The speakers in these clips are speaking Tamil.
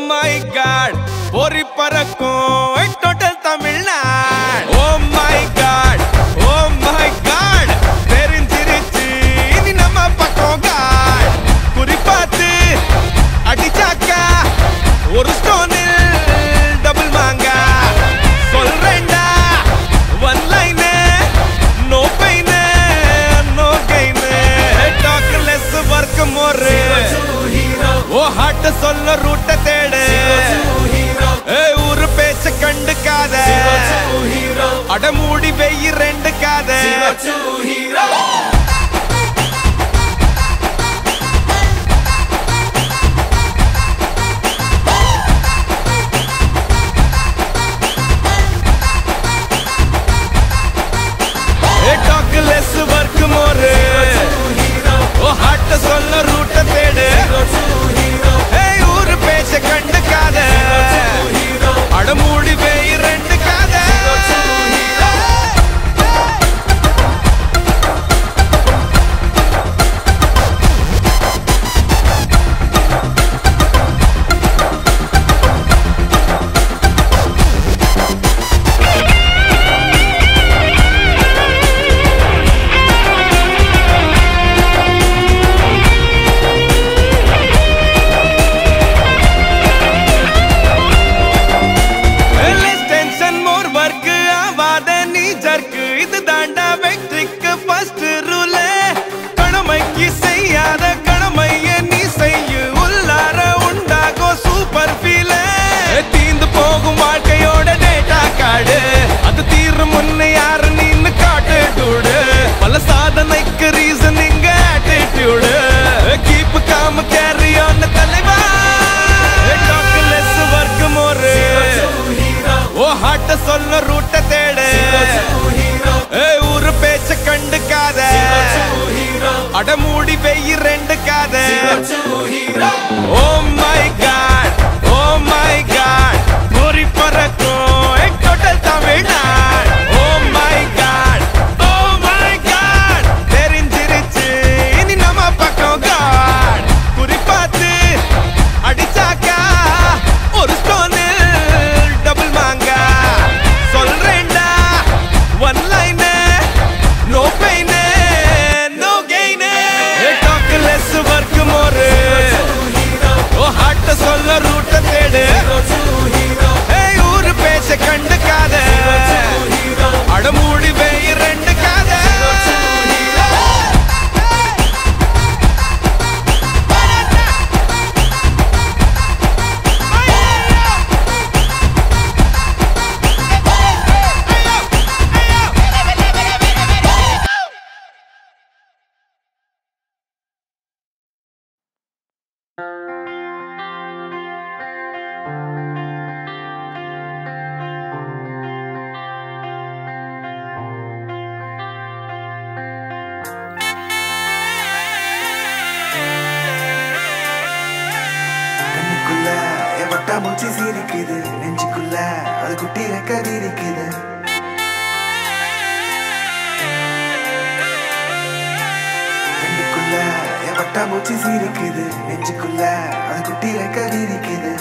மை காட் பொறி பறக்கும் total Tamil Nadu oh my god oh my god தெரிஞ்சிருச்சு இனி நம்ம பக்கம் காட் குறி பார்த்து அடிச்சாக்கா ஒரு ஸ்டோனில் டபுள் மாங்கா சொல்றேன்டா one line no pain no gain talk less work more oh hard சொல்ல ரூட்ட தேடு ஏய் ஊரு பேச்ச கண்டுக்காத அடமூடி வெயி ரெண்டு காத டாக்லெஸ் ஒர்க் மோர் ஓ ஹார்ட் சொல்ல ரூட்ட தேடு ஏய் ஊரு பேச்ச கண்டுக்காத அடமூடி வெயி ரெண்டு காத லெஸ் டென்ஷன் மோர் ஒர்க் ஆவாத நீ ஜர்க்கு இது தாண்டா வெற்றிக்கு ஃபர்ஸ்ட் ரூல் கடமைக்கு செய்யாத கடமைய நீ செய்யு உள்ளார உண்டாகும் சூப்பர் ஃபீல் தீந்து போகும் வாழ்க்கையோட டேட்டா கார்டு அது தீரும் முன்ன யாரு நின்னு காட்டு டூடு பல சாதனைக்கு ரீசன் இங்க attitude keep calm carry on தலைவா டாக்லெஸ் ஒர்க் மோரு ஓ ஹாட்ட சொல்ல ரூட்ட தேடு ஏய் ஊரு பேச்ச கண்டுக்காத அடமூடி வெயி ரெண்டு காத oh my god oh my god பொறி பறக்கும் total Tamil Nadu oh my god oh my god தெரிஞ்சிருச்சு இனி நம்ம பக்கம் காட் குறி பார்த்து அடிச்சாக்கா ஒரு ஸ்டோனு டபுள் மாங்கா சொல்றேன்டா one line no pain no gain talk less work more oh hard சொல்ல ரூட்ட தேடு ஏய் ஊரு பேச்ச கண்டுக்காத அடமூடி வெய் ரெண்டு காத கண்ணுக்குள்ள என் வட்டாமூச்சி சிரிக்குது நெஞ்சுக்குள்ள அது குட்டி ரெக்க விரிக்குது கண்ணுக்குள்ள என் வட்டாமூச்சி சிரிக்குது நெஞ்சுக்குள்ள அது குட்டி ரெக்க விரிக்குது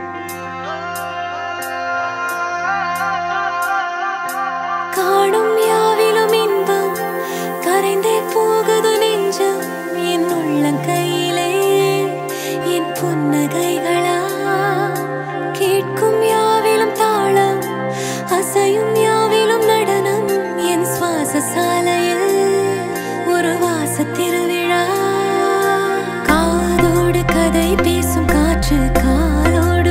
காணும் யாவிலும் இன்பம் கரைந்தே போகுது நெஞ்சம் என் உள்ளங்கையிலே என் புன்னகைகளா கேட்கும் யாவிலும் தாளம் அசையும் யாவிலும் நடனம் என் சுவாச சாலையில் ஒரு வாச திருவிழா காதோடு கதை பேசும் காற்று காலோடு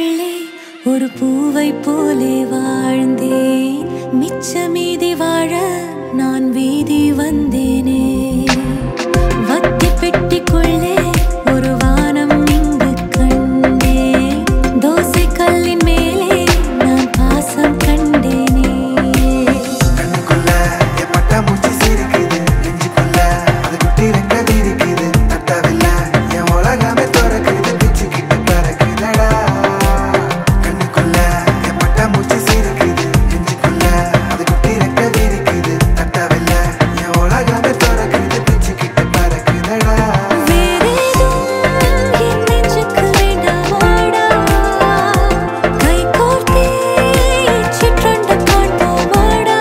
பெட்டிக்குள்ளே ஒரு பூவை போலே வாழ்ந்தேன் மிச்ச மீதி வாழ நான் வீதி வந்தேனே வத்தி பெட்டிக்குள்ளே ஒரு வானம் இங்கு கண்டேன் தோசை கல்லின் மேலே நான் பாசம் கண்டேனே கண்ணுக்குள்ள என் பட்டாம்பூச்சி சிரிக்குது நெஞ்சுக்குள்ள அது குட்டி ரெக்க விரிக்குது தட்டவில்லை என் உலகமே திறக்குது பிச்சுக்கிட்டு பறக்குதடா கண்ணுக்குள்ள என் பட்டாம்பூச்சி சிரிக்குது நெஞ்சுக்குள்ள அது குட்டி ரெக்க விரிக்குது தட்டவில்லை என் உலகமே திறக்குது பிச்சுக்கிட்டு பறக்குதடா வேறேதும் என் நெஞ்சுக்கு வேண்டாமாடா கை கோர்த்தே சிற்றண்ட காண்போமாடா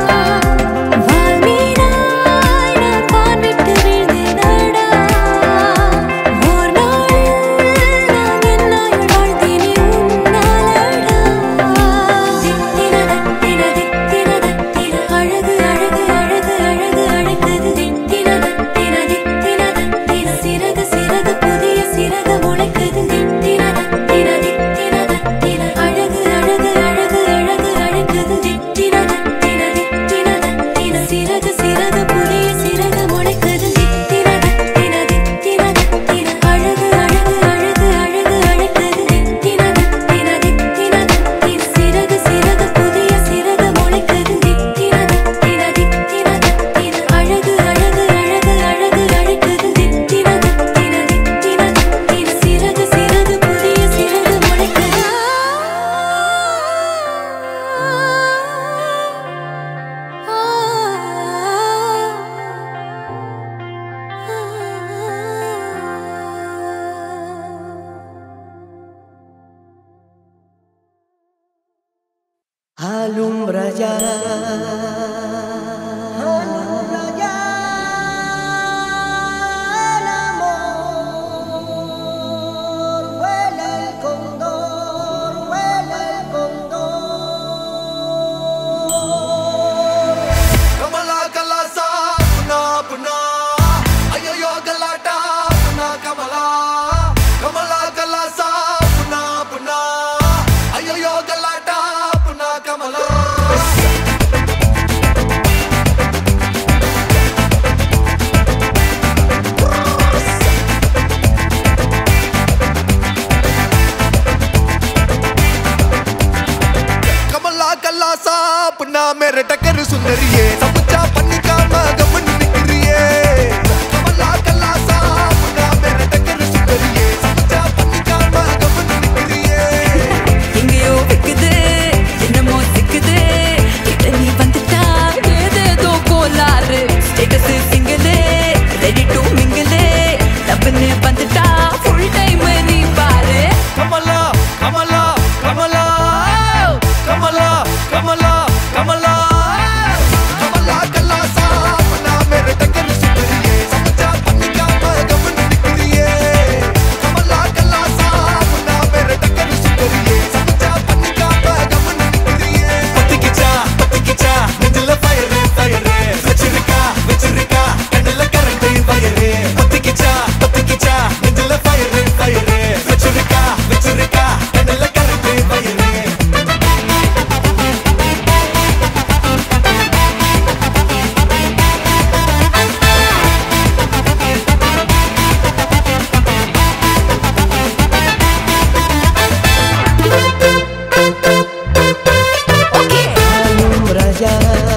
வால்மீனாய் நான் வான்விட்டு வீழ்ந்தேனடா ஓர் நாளில் நான் என்னாய் வாழ்ந்தேனே உன்னாலடா தித்தின தத்தின தித்தின தத்தின அழகு அழகு அழகு அழகு அழைத்தது தித்தின தத்தின தித்தின தத்தின சிறகு சிறகு புதிய சிறகு முளைக்குது தித்தின தத்தின தித்தின தத்தின அழகு அழகு அழகு அழகு அழைக்குது தித்தின தத்தின தித்தின தத்தின சிறகு சிறகு புதிய சிறகு முளைக்குது தித்தின தத்தின தித்தின தத்தின அழகு அழகு அழகு அழகு அழைக்குது தித்தின தத்தின தித்தின தத்தின சிறகு சிறகு புதிய சிறகு முளைக்குது தித்தின தத்தின தித்தின தத்தின அழகு அழகு அழகு அழகு அழைக்குது தித்தின தத்தின தித்தின தத்தின சிறகு சிறகு புதிய சிறகு Alumbra ya. Alumbra ya. el amor. Vuela el cóndor, vuela el cóndor. கமலா கலாசா புனா புனா ஐயோ கலாட்டா புனா கமலா கமலா கலாசா புனா புனா ஐயோ கலாட்டா புனா கமலா கமலா கல்லாசா புண்ணா மேர டக்கர் சுந்தரியே சமைச்சா பண்ணிக்காம கம்மன் நிக்கிறியே கமலா கல்லாசா புண்ணா மேர டக்கர் சுந்தரியே சமைச்சா பண்ணிக்காம கம்மன் நிக்கிறியே எங்கேயோ வைக்குது என்னமோ சிக்குது கிட்ட நீ வந்துட்டா ஏதேதோ கோளாறு ஸ்டேட்டஸ் சிங்கிளே ரெடி டு மிங்கிளே லவ்னு வந்துட்டா ஃபுல் டைம் நீ பாரு கமலா கமலா கமலா கமலா கமலா கமலா கமலா கல்லாசா புண்ணா மேர டக்கர் சுந்தரியே சமைச்சா பண்ணிக்காம கம்மன் நிக்கிறியே கமலா கல்லாசா புண்ணா மேர டக்கர் சுந்தரியே சமைச்சா பண்ணிக்காம கம்மன் நிக்கிறியே பத்திக்கிச்சா பத்திக்கிச்சா நெஞ்சில ஃபயரு ஃபயரு வச்சிருக்கா வச்சிருக்கா கண்ணுல கரண்ட் ஃபயரு பத்திக்கிச்சா பத்திக்கிச்சா நெஞ்சில ஃபயரு ஃபயரு வச்சிருக்கா வச்சிருக்கா கண்ணுல current fire Alumbra ya.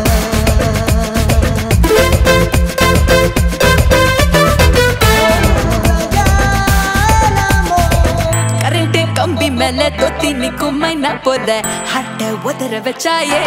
Current கம்பி மேல தொத்தி நிக்கும் மைனா போல ஹட்ட உதற வச்சாயே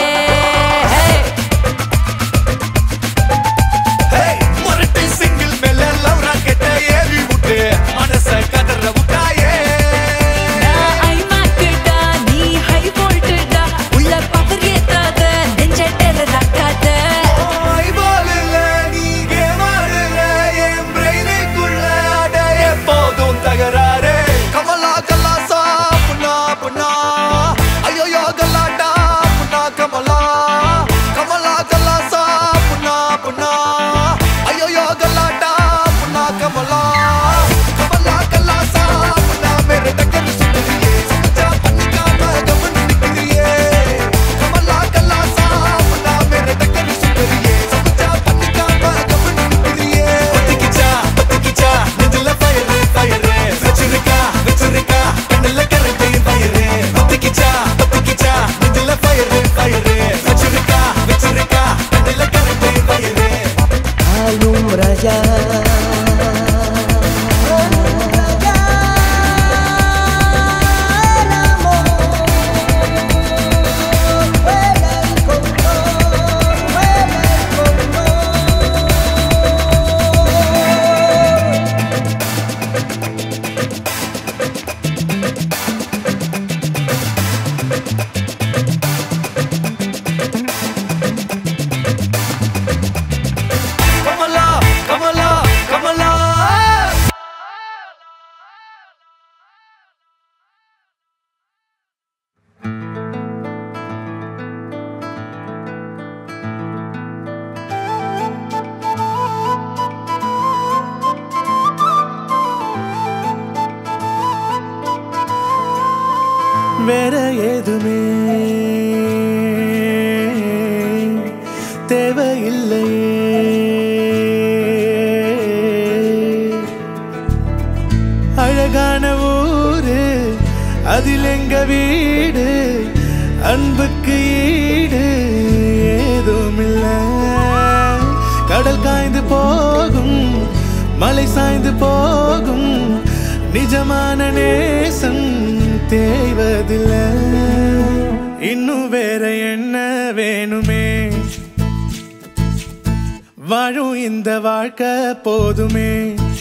Hey, முரட்டு சிங்கிள் மேல லவ் ராக்கெட்ட ஏறி விட்டு மனச கதற விட்டாயே நான் ஐமாக்குடா, நீ high voltடா. உள்ள power ஏத்தாத, நெஞ்ச terror ஆக்காத. ஐபாலில் நீ கேமாடுல என் பிரெயினுக்குள்ள அட எப்போதும் தகராறு கமலா கல்லாசா புண்ணா புண்ணா ஐயோ கல்லாட்டா புண்ணா கமலா வேற ஏதுமே தேவையில்லையே அழகான ஊரு அதில் எங்க வீடு அன்புக்கு ஈடு ஏதும் இல்ல கடல் காய்ந்து போகும் மலை சாய்ந்து போகும் நிஜமான நேசம் தேய்வதில்லை இன்னும் வேற என்ன வேணுமே வாழும் இந்த வாழ்க்கை போதுமே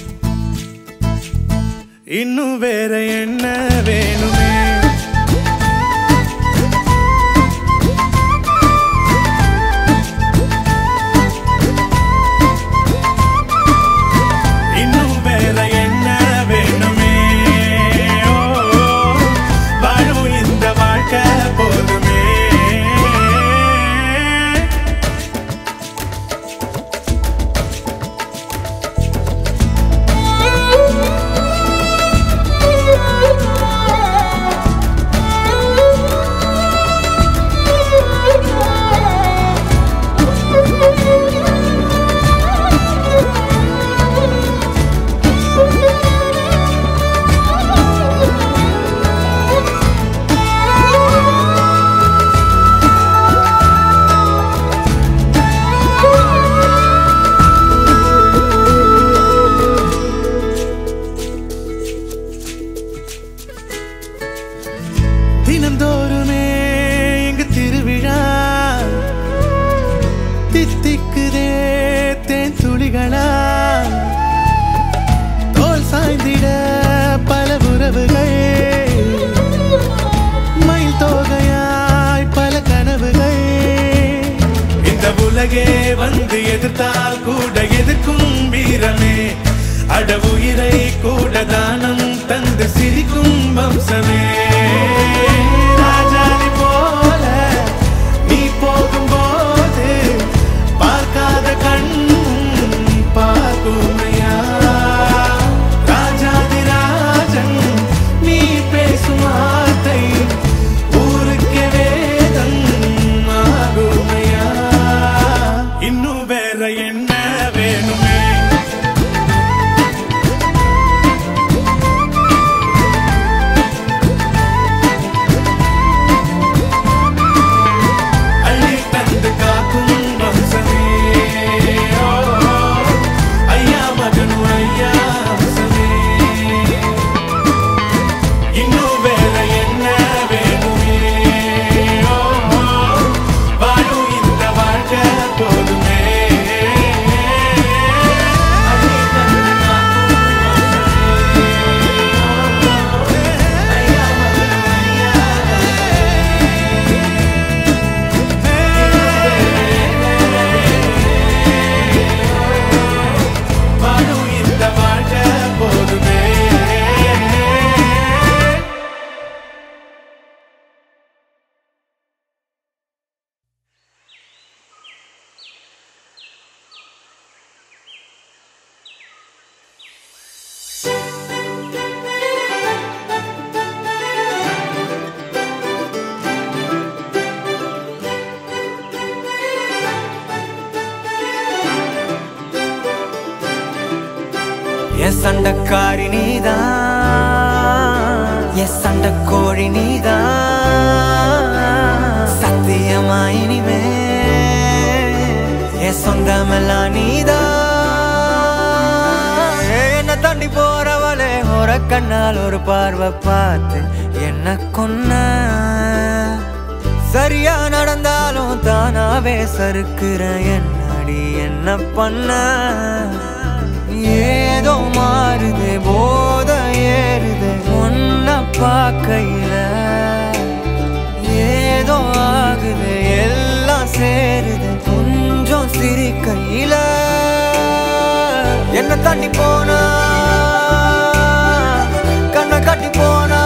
இன்னும் வேற என்ன வேணுமே இன்னும் வேற என்ன வேணுமே ஓ, வாழும் இந்த வாழ்க்கை போதுமே தினந்தோறுமே இங்கு திருவிழா தித்திக்குதே தேன் துளிகளா தோல் சாய்ந்திட பல உறவுகள் மயில் தோகையாய் பல கனவுகள் இந்த உலகே வந்து எதிர்த்தால் கூட எதிர்க்கும் வீரமே அட உயிரை கூட தானம் தந்து சிரிக்கும் வம்சமே ராஜாதி போல நீ போகும்போது பார்க்காத கண்ணும் பார்க்குமையா ராஜாதி ராஜன் நீ பேசும் வார்த்தை ஊருக்கே வேதம் ஆகுமையா இன்னும் வேற என்ன வேணுமே அள்ளி தந்து காக்கும் வம்சமே ஓ, ஐயா மகனு ஐயா வம்சமே இன்னும் வேற என்ன வேணுமே ஓ, வாழும் இந்த வாழ்க்கை போதுமே அள்ளி தந்து காக்கும் வம்சமே. ஐயா மகனு ஐயா வாழும் இந்த வாழ்க்கை போதுமே என் சண்டக்காரி நீதான் என் சண்டக்கோழி நீதான் சத்தியமா இனிமே என் சொந்தமெல்லாம் நீதான் என்ன தாண்டி போறவளே ஒரு கண்ணால் ஒரு பார்வை பார்த்து என்ன கொன்ன சரியா நடந்தாலும் தானாவே சறுக்குற என்னடி என்ன பண்ண ஏதோ மாறுது போத ஏறுது ஒன்ன பார்க்கையில ஏதோ ஆகுது எல்லாம் சேருது கொஞ்சம் சிரிக்கையில என்ன தாண்டி போனா கண்ணை காட்டி போனா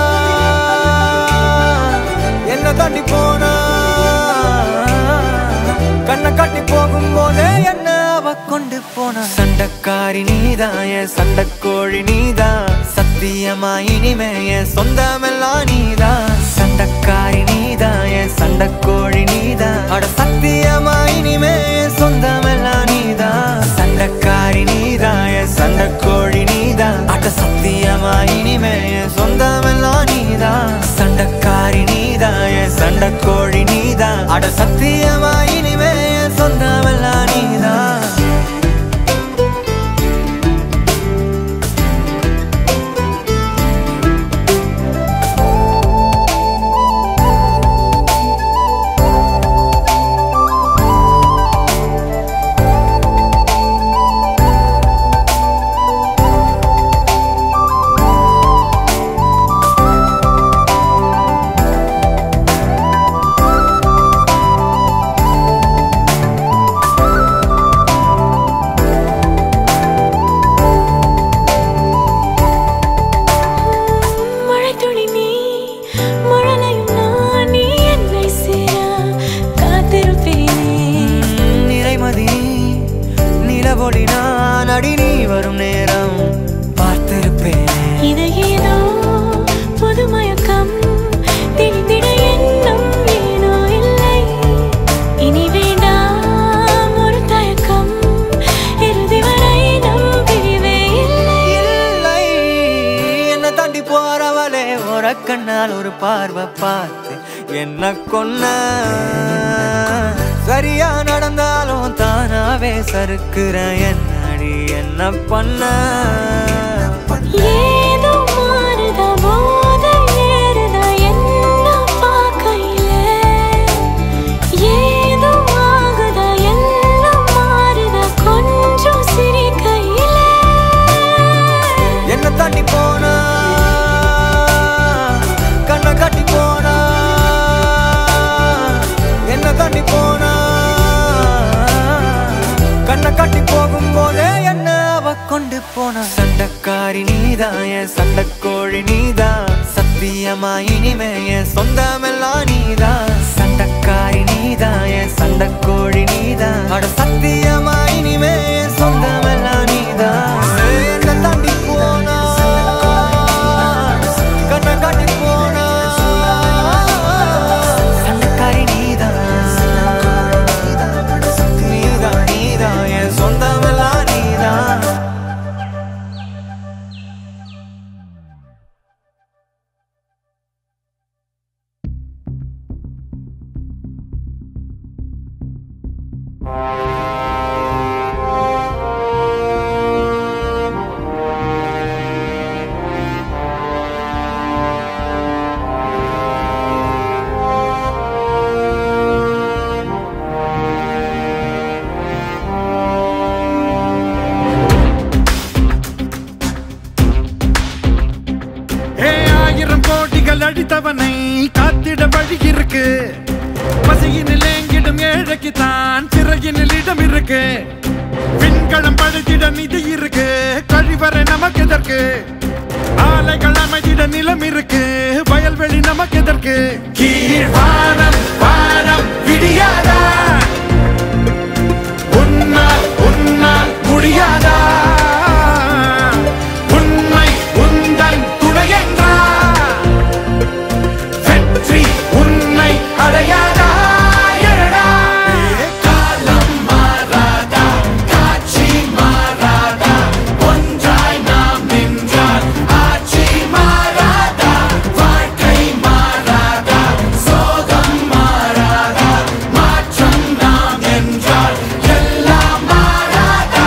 என்ன தாண்டி போனா கண்ணை காட்டி போகும்போதே என்ன அவ கொண்டு போன சண்டைக்காரி நீதான் என் சண்டைக்கோழி நீதான் சத்தியமா இனிமே என் சொந்தமெல்லாம் நீதான் சண்டை பார்வை பார்த்து என்ன கொன்ன சரியா நடந்தாலும் தானாவே சறுக்குற என்னடி என்ன பண்ண ஏதோ மாறுதா போதை ஏறுதா என்ன பார்க்கையில ஏதோ ஆகுதா எல்லாம் மாறுதா கொஞ்சம் சிரிக்கையில என்ன தாண்டி போனா கண்ணை காட்டி போனா என்ன தாண்டி போனா கண்ணை காட்டி போகும்போதே என்ன அவ கொண்டு போனா சண்டைக்காரி நீதான் என் சண்டைக்கோழி நீதான் சத்தியமா இனிமே என் சொந்தமெல்லாம் நீதான் சண்டைக்காரி நீதான் என் சண்டைக்கோழி நீதான் அட சத்தியமா இனிமே என் சொந்தமெல்லாம் நீதான் என்ன தாண்டி போனா கண்ணை காட்டி போனா சண்டைக்காரி நீதான் நீதான் நீதான் என் சொந்தமெல்லாம் நீதான் ஏ ஆயிரம் கோடிகள் அடித்தவனை காத்திட வழி இருக்கு பசியினில் எங்கிடும் ஏழைக்கு தான் சிறையினில் இடம் இருக்கு விண்கலம் படைத்திட நிதி இருக்கு கழிவறை நமக்கு எதற்கு ஆலைகள் அமைத்திட நிலம் இருக்கு வயல்வெளி நமக்கு எதற்கு கீழ் வானம் வானம் விடியாதா உன்னால் உன்னால் முடியாதா உண்மை உந்தன் துணையென்றா வெற்றி உன்னை அடையாதா எழடா காலம் மாறாதா காட்சி மாறாதா ஒன்றாய் நாம் நின்றால் ஆட்சி மாறாதா வாழ்க்கை மாறாதா சோகம் மாறாதா மாற்றம் நாம் என்றால் எல்லாம் மாறாதா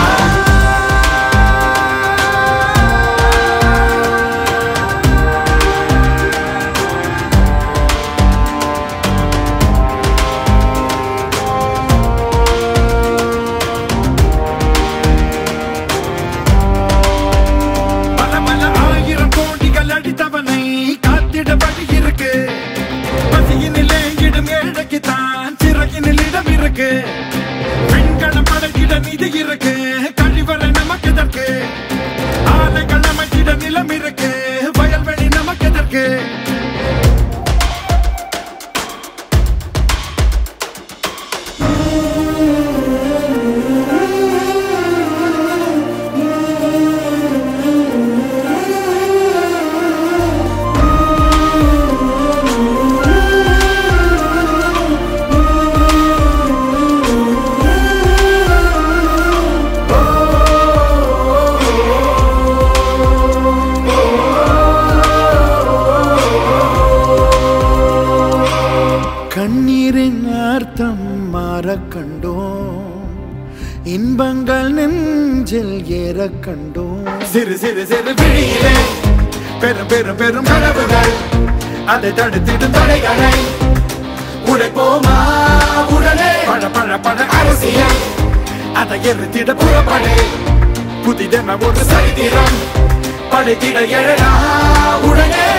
பல பல ஆயிரம் கோடிகள் அடித்தவனை காத்திட வழி இருக்கு பசியினிலே இடும் ஏழைக்கு தான் சிறையினில் இடம் இருக்கு பெண்களும் படைத்திட நிதி இருக்கு கழிவறை நமக்கு எதற்கு ஆலைகள் அமைத்திட நிலம் இருக்கு வயல்வெளி நமக்கு எதற்கு கண்ணீரின் அர்த்தம் மாற கண்டோம் இன்பங்கள் நெஞ்சில் ஏற கண்டோம் சிறு சிறு சிறு விழியிலே பெரும் பெரும் பெரும் கனவுகள் அதை தடுத்திடும் தடைகளை உடைப்போமா உடனே பழ பழ பழ அரசியல் அதை எரித்திட புறப்படு புதிதென ஒரு சரித்திரம் படைத்திட எழலா உடனே